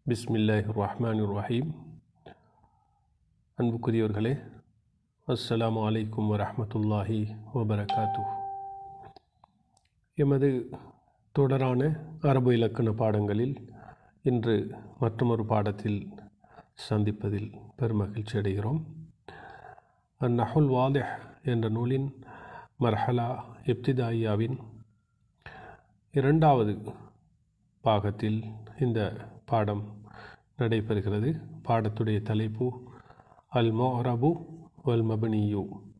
பிஸ்மில்லாஹ் ரஹ்மான் ரஹீம் அன்புக்குரியவர்களே அஸ்ஸலாமு அலைக்கும் வரஹ்மத்துல்லாஹி வபரகாத்து எமது தொடரான அரபு இலக்கண பாடங்களில் இன்று மற்றொரு பாடத்தில் சந்திப்பதில் பெருமகிழ்ச்சி அடைகிறோம் அந்நஹுல் வாலிஹ் என்ற நூலின் மர்ஹலா இப்திதாயியாவின் இரண்டாவது பாகத்தில் இந்த பாடம் நடைபெறுகிறது பாடத்துடைய தலைப்பு அல் மொரபு வல் மபனியு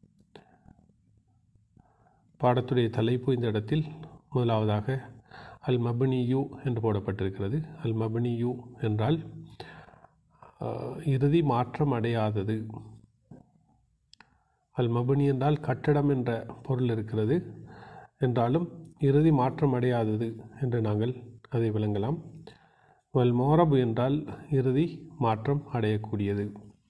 பாடத்துடைய தலைப்பு இந்த இடத்தில் முதலாவதாக அல் மபனியு என்று போடப்பட்டிருக்கிறது அல் மபனியு என்றால் அஹ், இறுதி மாற்றம் அடையாதது அல் மபனி என்றால் கட்டடம் என்ற பொருள் இருக்கிறது என்றாலும் இறுதி மாற்றம் அடையாதது என்று நாங்கள் அதை விளங்கலாம் வல் மோரபு என்றால் இறுதி மாற்றம் அடையக்கூடியது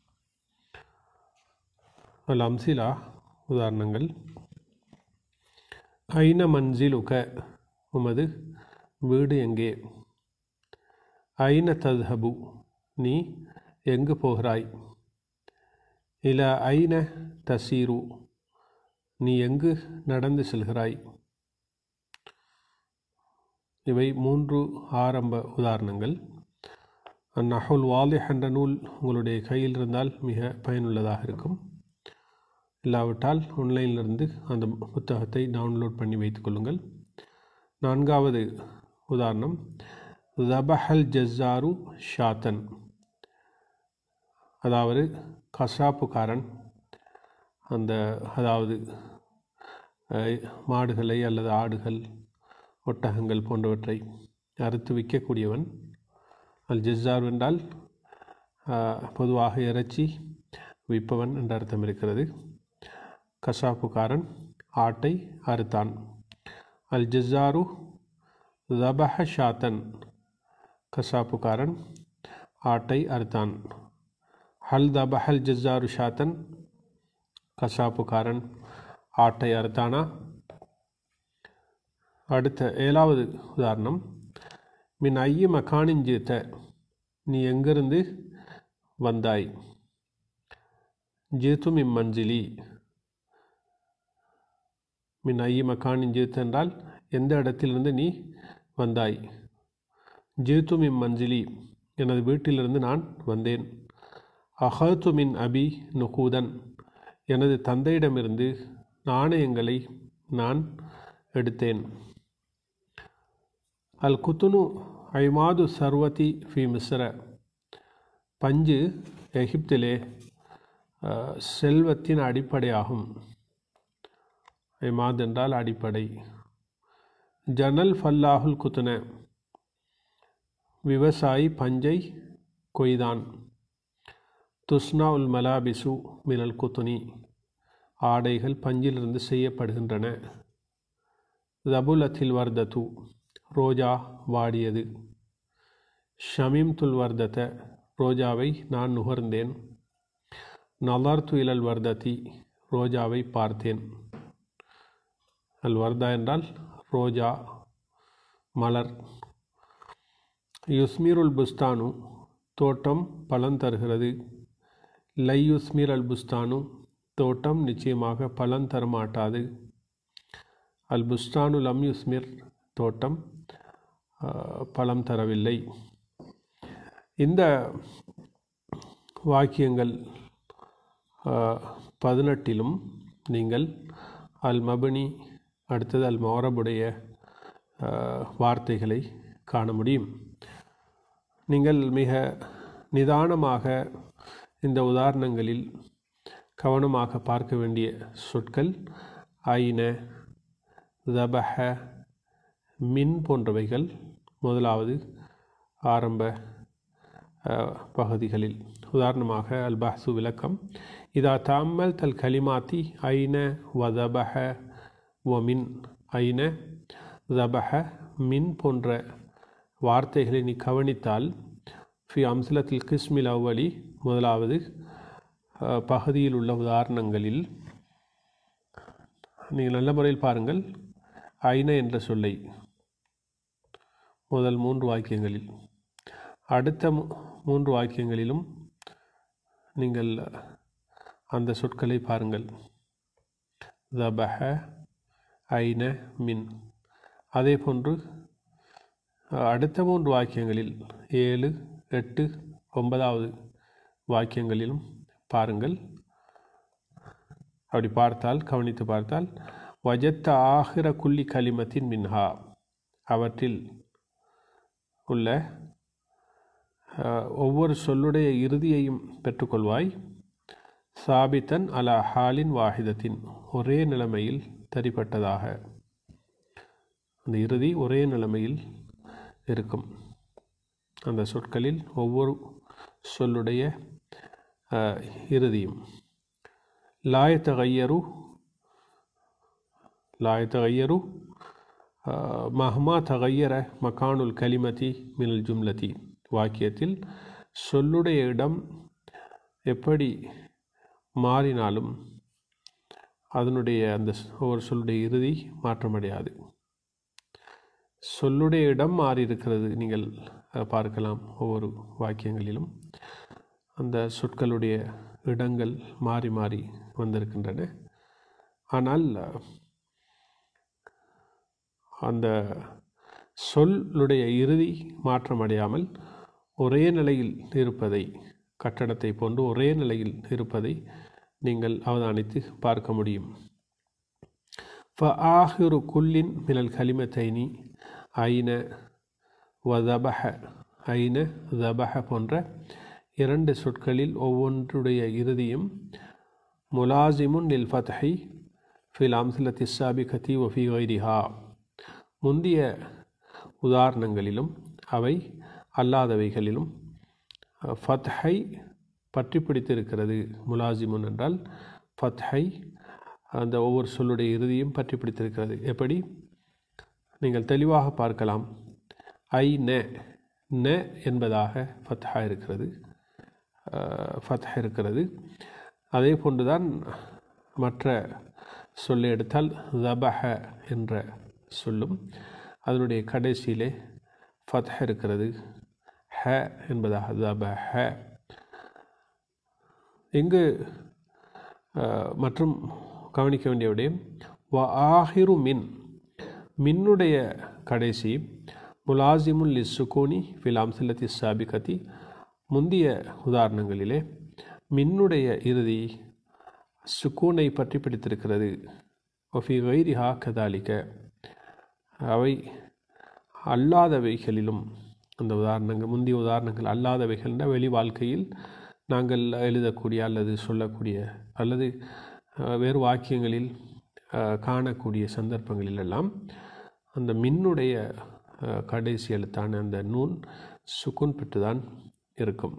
அல் அம்சிலா உதாரணங்கள் ஐன மன்சிலுக உமது வீடு எங்கே ஐன தத்ஹபு நீ எங்கு போகிறாய் இல ஐன தசீரு நீ எங்கு நடந்து செல்கிறாய் இவை மூன்று ஆரம்ப உதாரணங்கள் அந்நஹுல் வாலிஹ் என்ற நூல் உங்களுடைய கையில் இருந்தால் மிக பயனுள்ளதாக இருக்கும் இல்லாவிட்டால் ஆன்லைனிலிருந்து அந்த புத்தகத்தை டவுன்லோட் பண்ணி வைத்துக் கொள்ளுங்கள் நான்காவது உதாரணம் ஜபஹல் ஜஸ்ஸாரு ஷாத்தன் அதாவது கசாப்புக்காரன் அந்த அதாவது அஹ், மாடுகளை அல்லது ஆடுகள் ஒட்டகங்கள் போன்றவற்றை அறுத்து விற்கக்கூடியவன் அல் ஜஸ்ஸார் என்றால் அஹ், பொதுவாக இறைச்சி விற்பவன் என்ற அர்த்தம் இருக்கிறது கசாப்புக்காரன் ஆட்டை அறுத்தான் அல் ஜஸ்ஸாரு தபஹ ஷாத்தன் கசாப்புக்காரன் ஆட்டை அறுத்தான் ஹல் தபஹல் ஜஸ்ஸாரு ஷாத்தன் கசாப்புக்காரன் ஆட்டை அறுத்தானா அடுத்த ஏழாவது உதாரணம் மின் ஐய மக்கானின் ஜீத்த நீ எங்கிருந்து வந்தாய் ஜீத்து மின் மஞ்சிலி மின் ஐய மக்கானின் ஜீத்து என்றால் எந்த இடத்திலிருந்து நீ வந்தாய் ஜீத்து மின் மஞ்சிலி எனது வீட்டிலிருந்து நான் வந்தேன் அஹத்து மின் அபி நுகூதன் எனது தந்தையிடமிருந்து நாணயங்களை நான் எடுத்தேன் அல் குத்துனு ஐமாது சர்வதி ஃபி மிஸ்ர பஞ்சு எகிப்திலே அஹ், செல்வத்தின் அடிப்படையாகும் ஐமாத் என்றால் அடிப்படை ஜனல் ஃபல்லாஹுல் குத்துன விவசாயி பஞ்சை கொய்தான் துஸ்னா உல் மலாபிசு மினல் குத்துனி ஆடைகள் பஞ்சிலிருந்து செய்யப்படுகின்றன தபுலத்தில் வர்தத்து ரோஜா வாடியது ஷமீம் துல் வர்தத்த ரோஜாவை நான் நுகர்ந்தேன் நலர்த்து இலல் வர்தத்தி ரோஜாவை பார்த்தேன் அல் வர்தா என்றால் ரோஜா மலர் யுஸ்மீருல் புஸ்தானு தோட்டம் பலன் தருகிறது லை யுஸ்மீர் அல் புஸ்தானு தோட்டம் நிச்சயமாக பலன் தரமாட்டாது அல் புஸ்தானு லம் யுஸ்மிர் தோட்டம் ஆஹ், பலம் தரவில்லை இந்த வாக்கியங்கள் ஆஹ், பதினெட்டிலும் நீங்கள் அல் மபனி அடுத்தது அல் மௌரபுடைய ஆஹ், வார்த்தைகளை காண முடியும் நீங்கள் மிக நிதானமாக இந்த உதாரணங்களில் கவனமாக பார்க்க வேண்டிய சொற்கள் ஐன தபஹ மின் போன்றவைகள் முதலாவது ஆரம்ப அஹ், பகுதிகளில் உதாரணமாக அல் பஹ்சு விளக்கம் இதா தாமல் தல் கலிமாத்தி ஐன வதபஹ வமின் ஐன தபஹ மின் போன்ற வார்த்தைகளை நீ கவனித்தால் ஃபி அம்சலத்தில் கிஸ்மில் அவ்வளி முதலாவது அஹ், பகுதியில் உள்ள உதாரணங்களில் நீங்கள் நல்ல முறையில் பாருங்கள் ஐன என்ற சொல்லை முதல் மூன்று வாக்கியங்களில் அடுத்த மூ- மூன்று வாக்கியங்களிலும் நீங்கள் அந்த சொற்களை பாருங்கள் தபஹ ஐன மின் அதே போன்று அஹ், அடுத்த மூன்று வாக்கியங்களில் ஏழு எட்டு ஒன்பதாவது வாக்கியங்களிலும் பாருங்கள் அப்படி பார்த்தால் கவனித்து பார்த்தால் வஜத்த ஆகிற குல்லி கலிமத்தின் மின்ஹா அவற்றில் உள்ள அஹ், ஒவ்வொரு சொல்லுடைய இறுதியையும் பெற்றுக்கொள்வாய் சாபித்தன் அலா ஹாலின் வாஹிதத்தின் ஒரே நிலைமையில் தரிப்பட்டதாக அந்த இறுதி ஒரே நிலைமையில் இருக்கும் அந்த சொற்களில் ஒவ்வொரு சொல்லுடைய அஹ், இறுதியும் லாய தகையரு லாய தகையரு மஹ்மா தகையர மகானுல் கலிமதி மினல் ஜும்லதி வாக்கியத்தில் சொல்லுடைய இடம் எப்படி மாறினாலும் அதனுடைய அந்த ஸ்- ஒவ்வொரு சொல்லுடைய இறுதி மாற்றமடையாது சொல்லுடைய இடம் மாறி இருக்கிறது நீங்கள் அஹ், பார்க்கலாம் ஒவ்வொரு வாக்கியங்களிலும் அந்த சொற்களுடைய இடங்கள் மாறி மாறி வந்திருக்கின்றன ஆனால் அஹ், அந்த சொல்லுடைய இறுதி மாற்றமடையாமல் ஒரே நிலையில் இருப்பதை கட்டடத்தை போன்று ஒரே நிலையில் இருப்பதை நீங்கள் அவதானித்து பார்க்க முடியும் فآخر كل من الكلمتين ஐன வதபஹ ஐன தபஹ போன்ற இரண்டு சொற்களில் ஒவ்வொன்றுடைய இறுதியும் முலாசிமுன் லில் ஃபத்ஹி ஃபில் அம்சலத்தி சாபிகதி ஒஃபி வைரிஹா முந்திய உதாரணங்களிலும் அவை அல்லாதவைகளிலும் அஹ், ஃபத்ஹை பற்றி பிடித்திருக்கிறது முலாசிமுன் என்றால் ஃபத்ஹை அந்த ஒவ்வொரு சொல்லுடைய இறுதியும் பற்றி பிடித்திருக்கிறது எப்படி நீங்கள் தெளிவாக பார்க்கலாம் ஐ ந ந என்பதாக ஃபத்ஹா இருக்கிறது அஹ், ஃபத்ஹ் இருக்கிறது அதே போன்றுதான் மற்ற சொல்லை எடுத்தால் தபஹ என்ற சொல்லும் அதனுடைய கடைசியிலே ஃபத்ஹ் இருக்கிறது ஹ என்பதாக தபஹ இங்கு அஹ், மற்றும் கவனிக்க வேண்டிய விடயம் வ ஆஹிரு மின் மின்னுடைய கடைசி முலாசிமுல் லிஸ்ஸுகூனி ஃபில் அம்சலத்தி சாபிகதி முந்திய உதாரணங்களிலே மின்னுடைய இறுதி சுக்கூனை பற்றி பிடித்திருக்கிறது ஒஃபி வைரிஹா கதாலிக்க அவை அல்லாதவைகளிலும் அந்த உதாரணங்கள் முந்தைய உதாரணங்கள் அல்லாதவைகள்னா வெளி வாழ்க்கையில் நாங்கள் எழுதக்கூடிய அல்லது சொல்லக்கூடிய அல்லது அஹ், வேறு வாக்கியங்களில் அஹ், காணக்கூடிய சந்தர்ப்பங்களில் எல்லாம் அந்த மின்னுடைய அஹ், கடைசி எழுத்தான அந்த நூன் சுக்குன் பெற்றுதான் இருக்கும்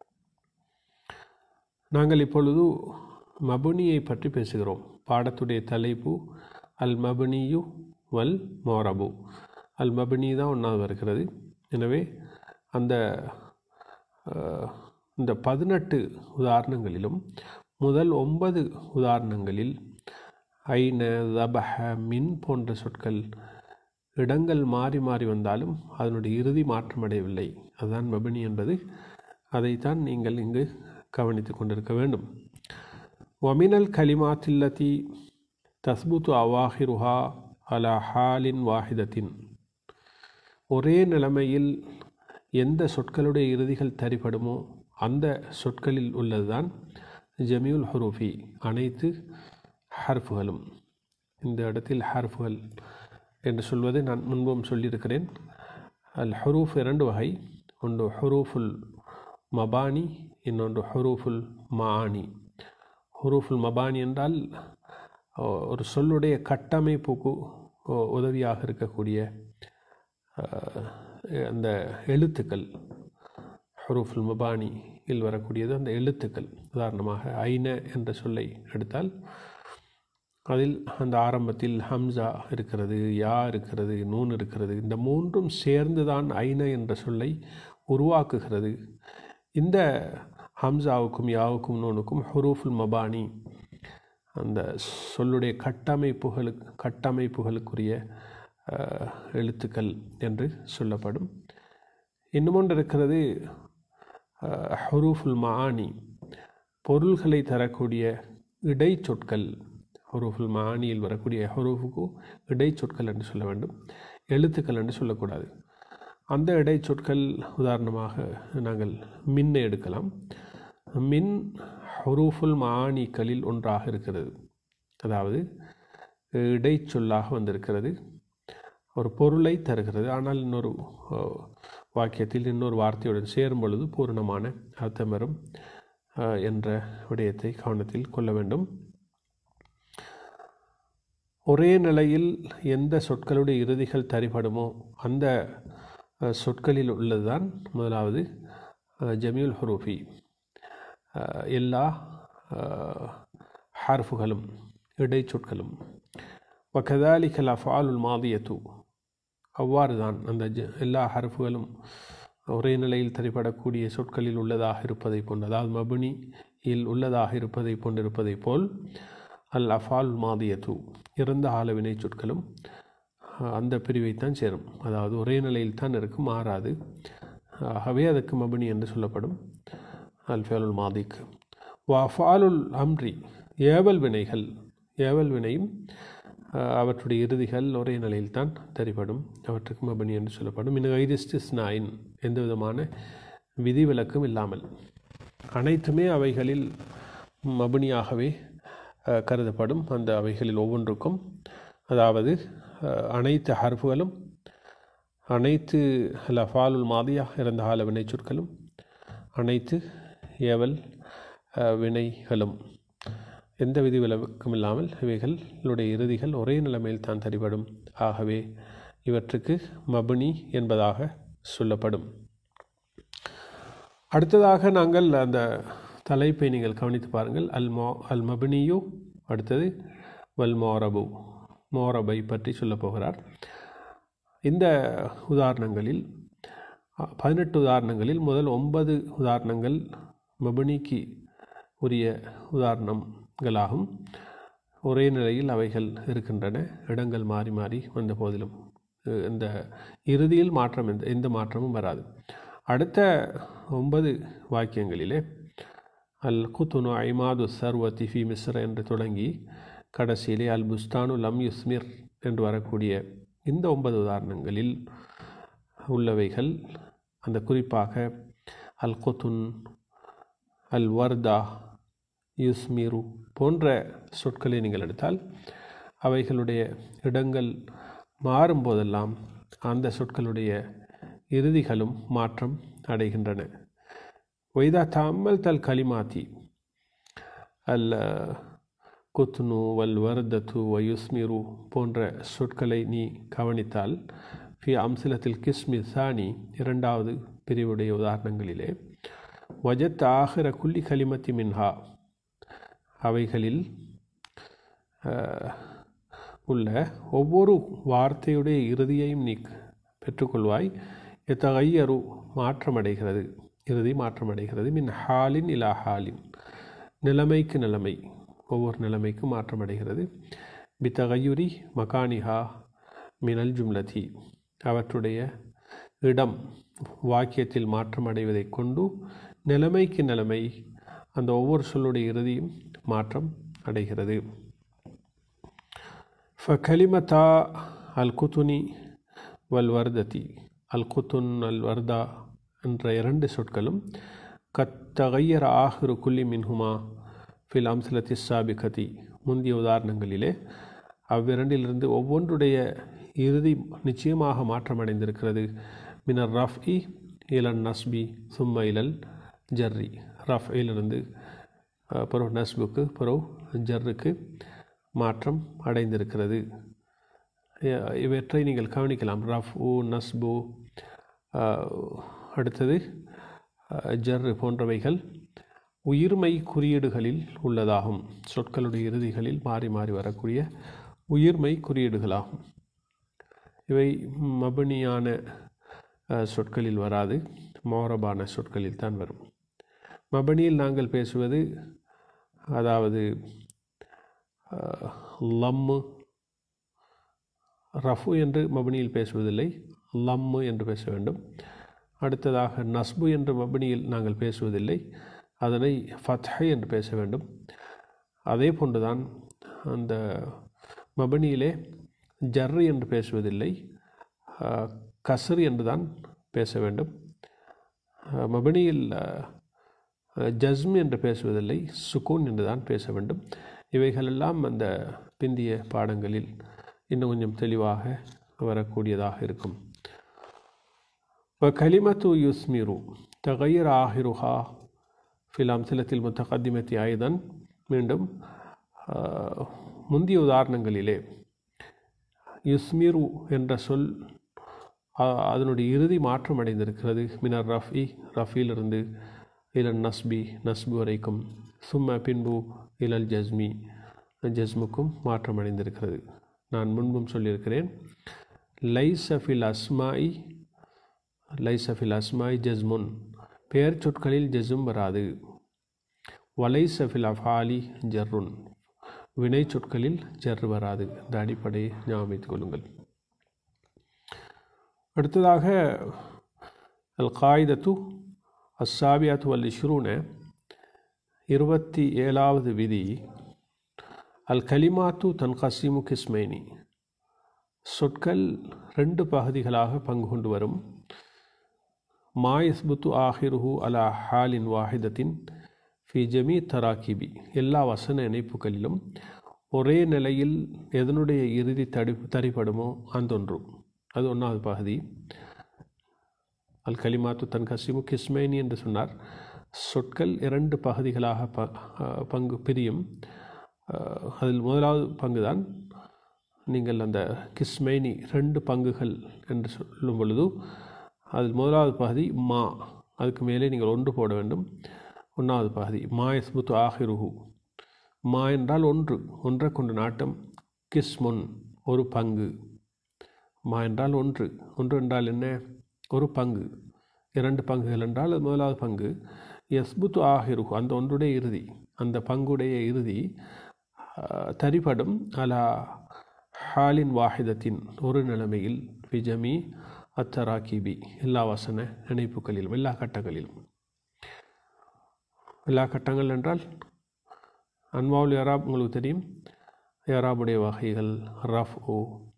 நாங்கள் இப்பொழுது மபுனியை பற்றி பேசுகிறோம் பாடத்துடைய தலைப்பு அல் மபுனியு வல் மோரபு அல் மபுனி தான் ஒன்றாவது வருகிறது எனவே அந்த அஹ், இந்த பதினெட்டு உதாரணங்களிலும் முதல் ஒன்பது உதாரணங்களில் ஐன தபஹ மின் போன்ற சொற்கள் இடங்கள் மாறி மாறி வந்தாலும் அதனுடைய இறுதி மாற்றமடையவில்லை அதுதான் மபினி என்பது அதைத்தான் நீங்கள் இங்கு கவனித்து கொண்டிருக்க வேண்டும் ஒமினல் கலிமாத்தில்லதி தஸ்புத்து அவாஹிருஹா அலா ஹாலின் வாஹிதத்தின் ஒரே நிலைமையில் எந்த சொற்களுடைய இறுதிகள் தரிப்படுமோ அந்த சொற்களில் உள்ளதுதான் ஜமியுல் ஹுரூஃபி அனைத்து ஹர்ஃபுகளும் இந்த இடத்தில் ஹர்ஃபுகள் என்று சொல்வது நான் முன்பும் சொல்லியிருக்கிறேன் அல் ஹுரூஃப் இரண்டு வகை ஒன்று ஹுரூஃபுல் மபானி இன்னொன்று ஹுரூஃபுல் மானி ஹுரூஃபுல் மபானி என்றால் அஹ், ஒரு சொல்லுடைய கட்டமைப்புக்கு உ- உதவியாக இருக்கக்கூடிய அஹ், அந்த எழுத்துக்கள் ஹுரூஃபுல் மபானியில் வரக்கூடியது அந்த எழுத்துக்கள் உதாரணமாக ஐன என்ற சொல்லை எடுத்தால் அதில் அந்த ஆரம்பத்தில் ஹம்சா இருக்கிறது யா இருக்கிறது நூன் இருக்கிறது இந்த மூன்றும் சேர்ந்து தான் ஐன என்ற சொல்லை உருவாக்குகிறது இந்த ஹம்சாவுக்கும் யாவுக்கும் நூனுக்கும் ஹுரூஃபுல் மபானி அந்த சொல்லுடைய கட்டமைப்புகளுக்கு கட்டமைப்புகளுக்குரிய அஹ், எழுத்துக்கள் என்று சொல்லப்படும் இன்னும் ஒன்று இருக்கிறது ஹுரூஃபுல் மானி பொருள்களை தரக்கூடிய இடைச்சொற்கள் ஹுரூஃபுல் மானியில் வரக்கூடிய ஹுரூஃபுக்கு இடைச்சொற்கள் என்று சொல்ல வேண்டும் எழுத்துக்கள் என்று சொல்லக்கூடாது அந்த இடைச்சொற்கள் உதாரணமாக நாங்கள் மின்னை எடுக்கலாம் மின் ஹுரூஃபுல் மானிக்களில் ஒன்றாக இருக்கிறது அதாவது இடைச்சொல்லாக வந்திருக்கிறது ஒரு பொருளை தருகிறது ஆனால் இன்னொரு அஹ், வாக்கியத்தில் இன்னொரு வார்த்தையுடன் சேரும் பொழுது பூரணமான அர்த்தம் வரும் அஹ், என்ற விடயத்தை கவனத்தில் கொள்ள வேண்டும் ஒரே நிலையில் எந்த சொற்களுடைய இறுதிகள் தரிபடுமோ அந்த அஹ், சொற்களில் உள்ளதுதான் முதலாவது அஹ், ஜமீல் ஹுரூஃபி அஹ், எல்லா அஹ், ஹர்ஃபுகளும் இடைச்சொற்களும் வகதாலிக்கல் அஃபாலுல் மாதியத்து அவ்வாறு தான் அந்த ஜ- எல்லா ஹர்ஃபுகளும் ஒரே நிலையில் தரிபடக்கூடிய சொற்களில் உள்ளதாக இருப்பதை போன்று அதாவது மபுனி இல் உள்ளதாக இருப்பதை போன்றிருப்பதை போல் அல் அஃபால் மாதியத்து இறந்த ஆல வினை சொற்களும் அஹ், அந்த பிரிவைத்தான் சேரும் அதாவது ஒரே நிலையில் தான் இருக்கும் மாறாது ஆகவே அதுக்கு மபுனி என்று சொல்லப்படும் அல் ஃபேலுல் மாதிக் வஃபாலுல் அம்ரி ஏவல் வினைகள் ஏவல் வினையும் அஹ், அவற்றுடைய இறுதிகள் ஒரே நிலையில்தான் தெரிபடும் அவற்றுக்கு மபனி என்று சொல்லப்படும் இன்னும் ஐரிஸ்டிஸ் நாயின் எந்த விதமான விதிவிலக்கும் இல்லாமல் அனைத்துமே அவைகளில் மபனியாகவே அஹ், கருதப்படும் அந்த அவைகளில் ஒவ்வொன்றுக்கும் அதாவது அஹ், அனைத்து ஹர்ஃபுகளும் அனைத்து லஃபாலுல் மாதியா இறந்த ஆல வினை சொற்களும் அனைத்து ஏவல் அஹ், வினைகளும் எந்த விதிவிலக்கும் இல்லாமல் இவைகளுடைய இறுதிகள் ஒரே நிலைமையில் தான் தரிபடும் ஆகவே இவற்றுக்கு மபுனி என்பதாக சொல்லப்படும் அடுத்ததாக நாங்கள் அந்த தலைப்பை நீங்கள் கவனித்து பாருங்கள் அல் மோ அல் மபுனியு அடுத்தது வல் மோரபு மோரபை பற்றி சொல்லப் போகிறார் இந்த உதாரணங்களில் அ, பதினெட்டு உதாரணங்களில் முதல் ஒன்பது உதாரணங்கள் மபுனிக்கு உரிய உதாரணங்களாகும் ஒரே நிலையில் அவைகள் இருக்கின்றன இடங்கள் மாறி மாறி வந்த போதிலும் அஹ், இந்த இறுதியில் மாற்றம் எந்த எந்த மாற்றமும் வராது அடுத்த ஒன்பது வாக்கியங்களிலே அல் குத்துனு ஐமாது சர்வத்தி ஃபி மிஸ்ர என்று தொடங்கி கடைசியிலே அல் புஸ்தானு லம் யுஸ்மிர் என்று வரக்கூடிய இந்த ஒன்பது உதாரணங்களில் உள்ளவைகள் அந்த குறிப்பாக அல் குத்துன் அல் வர்தா யுஸ்மிரு போன்ற சொற்களை நீங்கள் எடுத்தால் அவைகளுடைய இடங்கள் மாறும்போதெல்லாம் அந்த சொற்களுடைய இறுதிகளும் மாற்றம் அடைகின்றன வைதா தாமல் தல் கலிமாத்தி அல் குத்னு வல் வர்தத்து வயுஸ்மிரு போன்ற சொற்களை நீ கவனித்தால் ஃபி அம்சிலத்தில் கிஸ்மி சானி இரண்டாவது பிரிவுடைய உதாரணங்களிலே வஜத் ஆகிற குல்லி கலிமத்தி மின்ஹா அவைகளில் அஹ், உள்ள ஒவ்வொரு வார்த்தையுடைய இறுதியையும் நீ பெற்றுக்கொள்வாய் எத்தகையரு மாற்றமடைகிறது இறுதி மாற்றமடைகிறது மின் ஹாலின் இலா ஹாலின் நிலைமைக்கு நிலைமை ஒவ்வொரு நிலைமைக்கும் மாற்றமடைகிறது பித்தகையுரி மகானிஹா மினல் ஜும்லதி அவற்றுடைய இடம் வாக்கியத்தில் மாற்றமடைவதைக் கொண்டு நிலைமைக்கு நிலைமை அந்த ஒவ்வொரு சொல்லுடைய இறுதியும் மாற்றம் அடைகிறது ஃபகலிமதா அல் குத்துனி வல் வர்ததி அல் குத்துன் அல் வர்தா என்ற இரண்டு சொற்களும் கத்தகையர் ஆஹிரு குல்லி மின்ஹுமா ஃபில் அம்சலத்தி சாபிகதி முந்தைய உதாரணங்களிலே அவ்விரண்டிலிருந்து ஒவ்வொன்றுடைய இறுதி நிச்சயமாக மாற்றமடைந்திருக்கிறது மினர் ரஃப்இ இலன் நஸ்பி சும்ம இலல் ஜர்ரி ரஃப்இலிருந்து அஹ், பிறகு நஸ்புக்கு பிறகு ஜர்ருக்கு மாற்றம் அடைந்திருக்கிறது அஹ், இவற்றை நீங்கள் கவனிக்கலாம் ரஃப் உ நஸ்பு அஹ், அடுத்தது அஹ், ஜர்ரு போன்றவைகள் உயிர்மை குறியீடுகளில் உள்ளதாகும் சொற்களுடைய இறுதிகளில் மாறி மாறி வரக்கூடிய உயிர்மை குறியீடுகளாகும் இவை மபனியான அஹ், சொற்களில் வராது மோரபான சொற்களில் தான் வரும் மபனியில் நாங்கள் பேசுவது அதாவது அஹ், லம்மு ரஃபு என்று மபனியில் பேசுவதில்லை லம்மு என்று பேச வேண்டும் அடுத்ததாக நஸ்பு என்ற மபினியில் நாங்கள் பேசுவதில்லை அதனை ஃபத்ஹை என்று பேச வேண்டும் அதே போன்றுதான் அந்த மபனியிலே ஜர்ரு என்று பேசுவதில்லை கசரு என்று தான் பேச வேண்டும் மபனியில் ஜஸ்ம் என்று பேசுவதில்லை சுக்கூன் என்று தான் பேச வேண்டும் இவைகளெல்லாம் அந்த பிந்திய பாடங்களில் இன்னும் கொஞ்சம் தெளிவாக வரக்கூடியதாக இருக்கும் وكلمة يثمر تغير آخرها في الأمثلة المتقدمة أيضا மீண்டும் முந்திய உதாரணங்களிலே யுஸ்மிரு என்ற சொல் அதனுடைய இறுதி மாற்றம் அடைந்திருக்கிறது மினர் ரஃபி ரஃபியிலிருந்து இலன் நஸ்பி நஸ்பு வரைக்கும் சும்ம பின்பு இலல் ஜஸ்மி ஜஸ்முக்கும் மாற்றம் அடைந்திருக்கிறது நான் முன்பும் சொல்லியிருக்கிறேன் லைசஃபில் அஸ்மாய் லைசஃபில் அஸ்மாய் ஜஸ்முன் பெயர் சொற்களில் ஜஸ்ம் வராது வலைசஃபில் அஃபாலி ஜர்ருன் வினை சொற்களில் ஜர் வராது இந்த அடிப்படையை ஞாபகம் கொள்ளுங்கள் அடுத்ததாக அல் காயிதத்து அஸ்ஸாபியாத்து அல் இஷ்ரூன இருபத்தி ஏழாவது விதி அல் கலிமாத்து தன் கசிமு கிஸ்மைனி சொற்கள் ரெண்டு பகுதிகளாக பங்கு கொண்டு வரும் மாயஸ்புத்து ஆஹிருஹு அலா ஹாலின் வாஹிதத்தின் ஃபி ஜமி தராக்கிபி எல்லா வசன இணைப்புகளிலும் ஒரே நிலையில் எதனுடைய இறுதி தடி தரிப்படுமோ அந்தொன்று அது ஒன்றாவது பகுதி அல் கலிமாத்து தன் கசிமு கிஸ்மைனி என்று சொன்னார் சொற்கள் இரண்டு பகுதிகளாக ப பங்கு பிரியும் அதில் முதலாவது பங்கு தான் நீங்கள் அந்த கிஸ்மைனி ரெண்டு பங்குகள் என்று சொல்லும் பொழுது அதில் முதலாவது பகுதி மா அதுக்கு மேலே நீங்கள் ஒன்று போட வேண்டும் ஒன்றாவது பகுதி மா எஸ்முத்து ஆஹிருஹு மா என்றால் ஒன்று ஒன்றை கொண்டு நாட்டம் கிஸ்முன் ஒரு பங்கு மா என்றால் ஒன்று ஒன்று என்றால் என்ன ஒரு பங்கு இரண்டு பங்குகள் என்றால் அது முதலாவது பங்கு எஸ்புத்து ஆஹிருஹு அந்த ஒன்றுடைய இறுதி அந்த பங்குடைய இறுதி தரிபடும் அலா ஹாலின் வாஹிதத்தின் ஒரு நிலைமையில் விஜமி அத்தராக்கிபி எல்லா வசன இணைப்புகளிலும் எல்லா கட்டங்களிலும் எல்லா கட்டங்கள் என்றால் அன்வாவுல் யராப் உங்களுக்கு தெரியும் யராபுடைய வகைகள் ரஃப் ஓ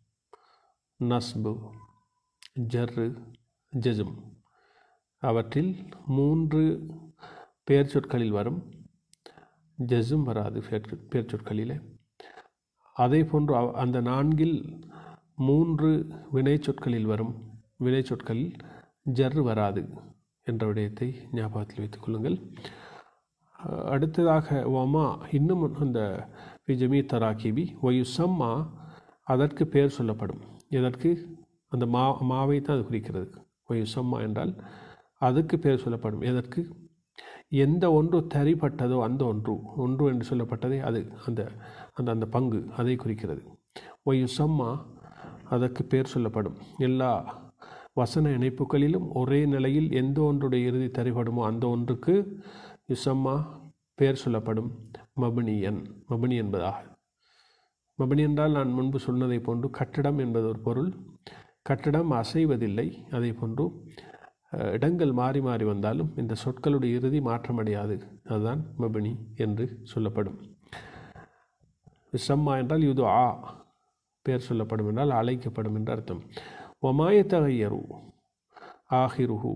நஸ்பு ஜர்ரு ஜெசும் அவற்றில் மூன்று பெயர் சொற்களில் வரும் ஜெசும் வராது பெயர் சொற்களிலே அதே போன்று அந்த நான்கில் மூன்று வினை சொற்களில் வரும் வினை சொற்களில் ஜர் வராது என்ற விடயத்தை ஞாபகத்தில் வைத்துக் கொள்ளுங்கள் அடுத்ததாக ஒமா இன்னும் அந்த விஜமி தராக்கிபி ஒயுசம்மா அதற்கு பெயர் சொல்லப்படும் எதற்கு அந்த மா மாவை தான் அது குறிக்கிறது ஒயுசம்மா என்றால் அதுக்கு பெயர் சொல்லப்படும் எதற்கு எந்த ஒன்று தரிப்பட்டதோ அந்த ஒன்று ஒன்று என்று சொல்லப்பட்டதே அது அந்த அந்த அந்த பங்கு அதை குறிக்கிறது ஒயுசம்மா அதற்கு பெயர் சொல்லப்படும் எல்லா வசன இணைப்புகளிலும் ஒரே நிலையில் எந்த ஒன்றுடைய இறுதி தரிபடுமோ அந்த ஒன்றுக்கு யுசம்மா பெயர் சொல்லப்படும் மபினியன் மபினி என்பதாக மபினி என்றால் நான் முன்பு சொன்னதை போன்று கட்டிடம் என்பது ஒரு பொருள் கட்டிடம் அசைவதில்லை அதே போன்று இடங்கள் மாறி மாறி வந்தாலும் இந்த சொற்களுடைய இறுதி மாற்றமடையாது அதுதான் மபினி என்று சொல்லப்படும் விசம்மா என்றால் யுது ஆ பெயர் சொல்லப்படும் என்றால் அழைக்கப்படும் என்று அர்த்தம் ஒமாயத்தகையரு ஆஹிருஹு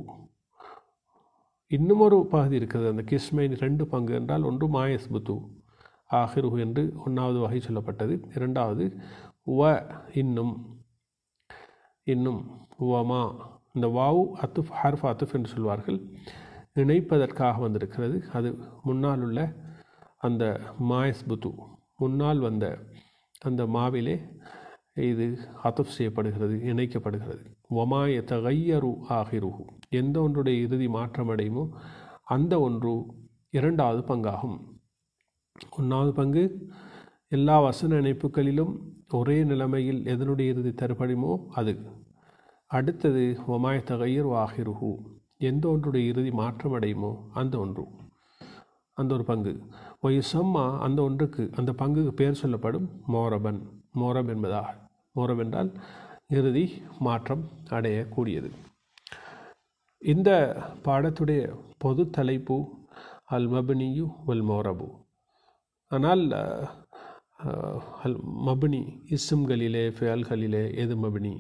இன்னும் ஒரு பகுதி இருக்கிறது அந்த கிஸ்மைன் ரெண்டு பங்கு என்றால் ஒன்று மாயஸ்புத்து ஆஹிருஹு என்று ஒன்றாவது வகை சொல்லப்பட்டது இரண்டாவது வ இன்னும் இன்னும் வமா இந்த வாவு அத்துஃப் ஹர்ஃப் அத்துஃப் என்று சொல்வார்கள் இணைப்பதற்காக வந்திருக்கிறது அது முன்னால் உள்ள அந்த மாயஸ்புத்து முன்னால் வந்த அந்த மாவிலே இது அத்துஃப் செய்யப்படுகிறது இணைக்கப்படுகிறது ஒமாய தகையரு ஆகிருஹு எந்த ஒன்றுடைய இறுதி மாற்றமடையுமோ அந்த ஒன்று இரண்டாவது பங்காகும் ஒன்றாவது பங்கு எல்லா வசன இணைப்புகளிலும் ஒரே நிலைமையில் எதனுடைய இறுதி தருபடிமோ அது அடுத்தது ஒமாய தகையர் ஆகிருஹு எந்த ஒன்றுடைய இறுதி மாற்றமடையுமோ அந்த ஒன்று அந்த ஒரு பங்கு ஒயுசம்மா அந்த ஒன்றுக்கு அந்த பங்குக்கு பெயர் சொல்லப்படும் மோரபன் மோரப் என்பதாக மோரப் என்றால் இறுதி மாற்றம் அடையக்கூடியது இந்த பாடத்துடைய பொது தலைப்பு அல் மபனியு வல் மோரபு ஆனால் அஹ், அல் மபனி இஸ்ம்களிலே ஃபேல்களிலே எது மபனி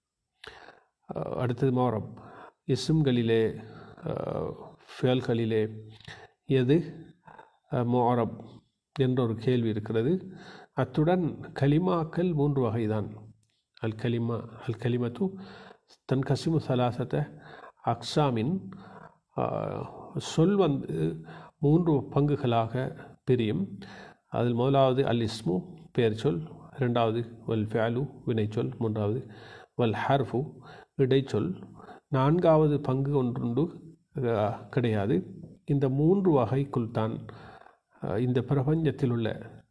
அஹ், அடுத்தது மோரப் இஸ்ம்களிலே அஹ், ஃபேல்களிலே எது அஹ், மோரப் என்ற ஒரு கேள்வி இருக்கிறது அத்துடன் கலிமாக்கள் மூன்று வகைதான் அல் கலிமா அல் கலிமத்து தன் கசிமு சலாசத்த அக்ஸாமின் ஆஹ், சொல் வந்து மூன்று பங்குகளாக பிரியும் அதில் முதலாவது அல் இஸ்மு பெயர் சொல் இரண்டாவது வல் ஃபேலு வினைச்சொல் மூன்றாவது வல் ஹர்ஃபு இடைச்சொல் நான்காவது பங்கு ஒன்றுண்டு அஹ், கிடையாது இந்த மூன்று வகைக்குள் தான் அஹ், இந்த பிரபஞ்சத்தில் உள்ள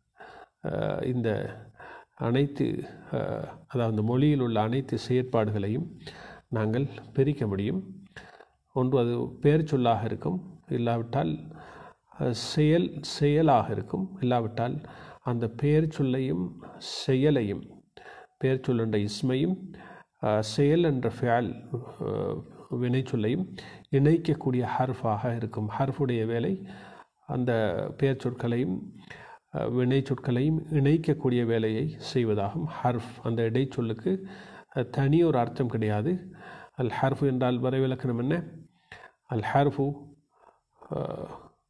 அஹ், இந்த அனைத்து அஹ், அதாவது மொழியில் உள்ள அனைத்து செயற்பாடுகளையும் நாங்கள் பிரிக்க முடியும் ஒன்று அது பெயர் சொல்லாக இருக்கும் இல்லாவிட்டால் அஹ், செயல் செயலாக இருக்கும் இல்லாவிட்டால் அந்த பெயர் சொல்லையும் செயலையும் பெயர் சொல் என்ற இஸ்மையும் அஹ், செயல் என்ற ஃபேல் வினைச்சொல்லையும் இணைக்கக்கூடிய ஹர்ஃபாக இருக்கும் ஹர்ஃபுடைய வேலை அந்த பெயர் சொற்களையும் அஹ், வினை சொற்களையும் இணைக்கக்கூடிய வேலையை செய்வதாகும் ஹர்ஃப் அந்த இடைச்சொல்லுக்கு அஹ், தனி ஒரு அர்த்தம் கிடையாது அல் ஹர்ஃபு என்றால் வரைவிலக்கணம் என்ன அல் ஹர்ஃபு அஹ்,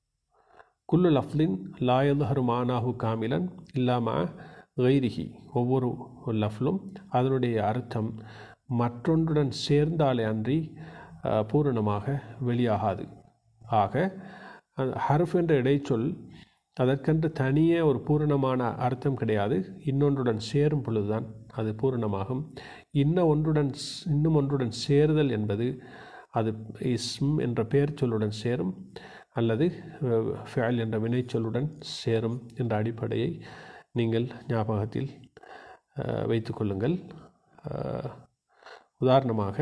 குல்லு லஃப்லின் லாயதுஹரு மானாஹு காமிலன் இல்லாம கைரிஹி ஒவ்வொரு லஃப்லும் அதனுடைய அர்த்தம் மற்றொன்றுடன் சேர்ந்தாலே அன்றி அஹ், பூரணமாக வெளியாகாது ஆக அந்த ஹர்ஃப் என்ற இடைச்சொல் அதற்கென்று தனியே ஒரு பூரணமான அர்த்தம் கிடையாது இன்னொன்றுடன் சேரும் பொழுதுதான் அது பூரணமாகும் இன்ன ஒன்றுடன் ஸ்- இன்னும் ஒன்றுடன் சேருதல் என்பது அது இஸ்ம் என்ற பெயர் சொல்லுடன் சேரும் அல்லது அஹ், ஃபேல் என்ற வினைச்சொல்லுடன் சேரும் என்ற அடிப்படையை நீங்கள் ஞாபகத்தில் அஹ், வைத்துக்கொள்ளுங்கள் அஹ், உதாரணமாக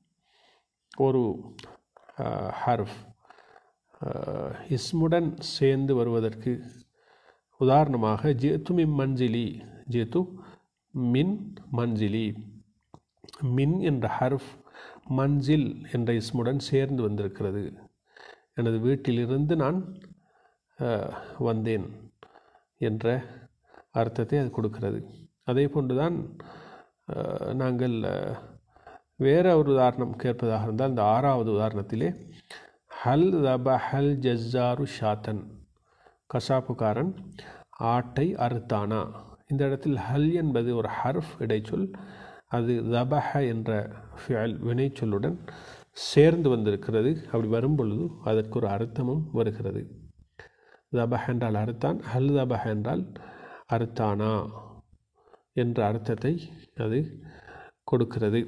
ஒரு அஹ், ஹர்ஃப் அஹ், இஸ்முடன் சேர்ந்து வருவதற்கு உதாரணமாக ஜேத்து மின் மஞ்சிலி ஜேத்து மின் மஞ்சிலி மின் என்ற ஹர்ஃப் மஞ்சில் என்ற இஸ்முடன் சேர்ந்து வந்திருக்கிறது எனது வீட்டிலிருந்து நான் அஹ், வந்தேன் என்ற அர்த்தத்தை அது கொடுக்கிறது அதே போன்றுதான் அஹ், நாங்கள் அஹ், வேற ஒரு உதாரணம் கேட்பதாக இருந்தால் இந்த ஆறாவது உதாரணத்திலே ஹல் தப ஹல் ஜஸ்ஸாரு ஷாத்தன் கசாப்புக்காரன் ஆட்டை அறுத்தானா இந்த இடத்தில் ஹல் என்பது ஒரு ஹர்ஃப் இடைச்சொல் அது தபஹ என்ற ஃபியல் வினைச்சொல்லுடன் சேர்ந்து வந்திருக்கிறது அப்படி வரும் பொழுது அதற்கு ஒரு அர்த்தமும் வருகிறது தபஹ என்றால் அறுத்தான் ஹல் தபஹ என்றால் அறுத்தானா என்ற அர்த்தத்தை அது கொடுக்கிறது